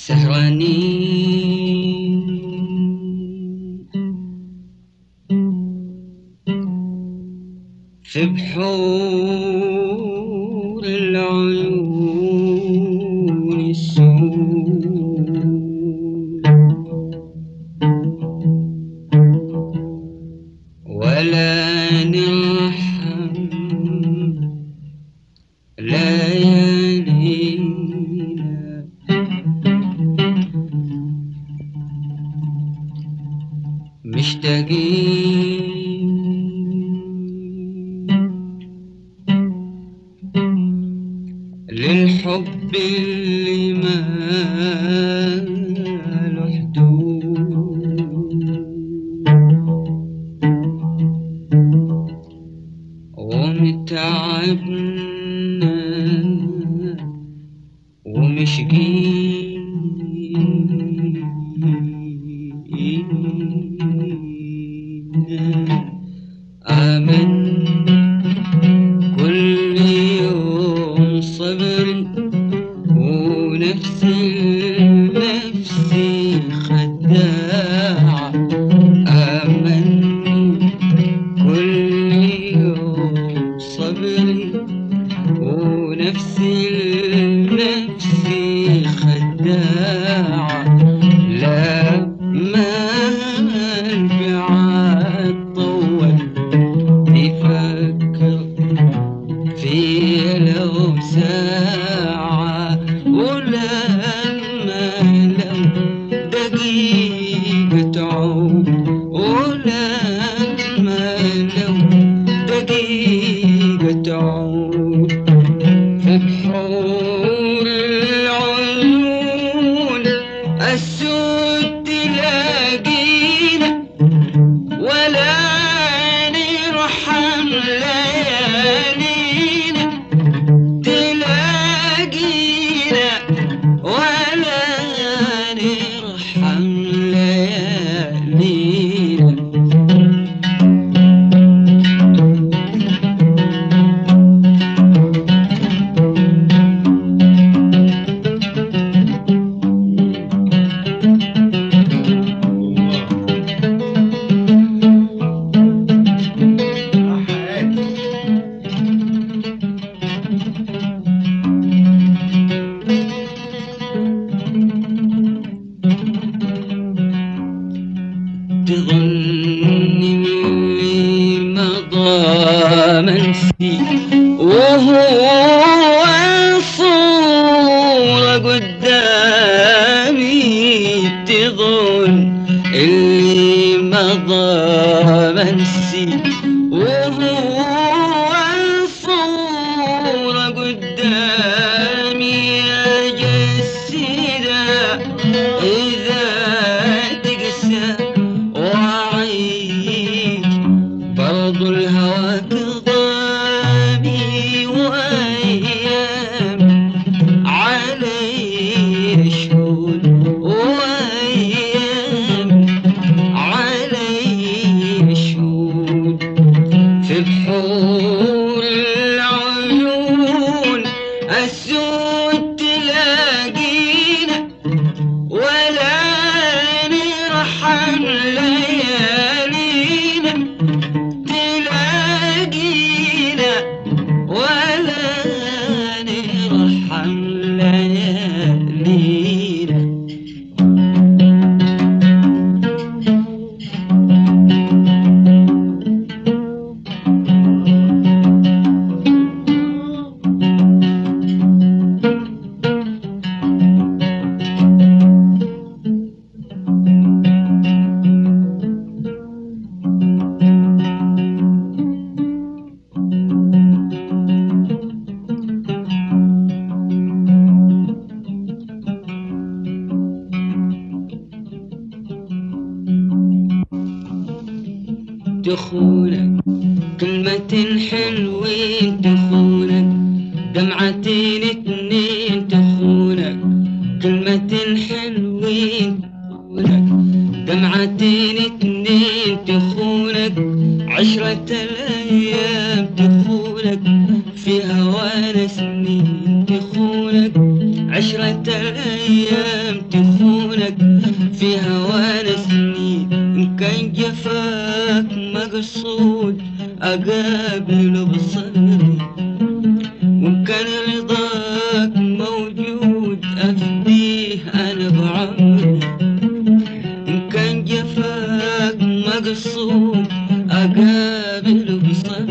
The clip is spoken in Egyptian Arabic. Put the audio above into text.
سهرانين في بحور العيون السود ولا نرحم ليالينا مشتاقين للحب اللي ما له حدود ومتعبنا ومشقين آمن كل يوم صبر ونفسي نفسي خداع آمن كل يوم صبري ونفسي نفسي خداع لا ما البعاد طول تفكر في لو ساعة ولا ما لو دقيقة تعود ولا ما لو دقيقة تعود في بحور العيون السود تلاقينا ولا نرحم ليالينا تلاقينا ولا نرحم ليالينا تظن اللي مضى منسي وهو الصورة قدامي تظن اللي مضى منسي وهو الصورة قدامي أجسدها إذا تقسى وعيك برضو الهوى كظامي وأيام علي شهود وأيام علي شهود في بحور العيون السود تلاقينا ولا نرحم ليالينا تلاقينا ولا نرحم ليالينا دخولك كلمة حلوين تخونك دمعتين اتنين تخونك كلمة حلوين تخونك دمعتين اتنين تخونك عشرة الأيام تخونك في هوانا سنين تخونك عشرة عشرة الأيام تخونك في هوانا سنين إن كان جفاك مقصود أقابل بصبري وإن كان رضاك موجود أفديه أنا بعمري إن كان جفاك مقصود أقابل بصبري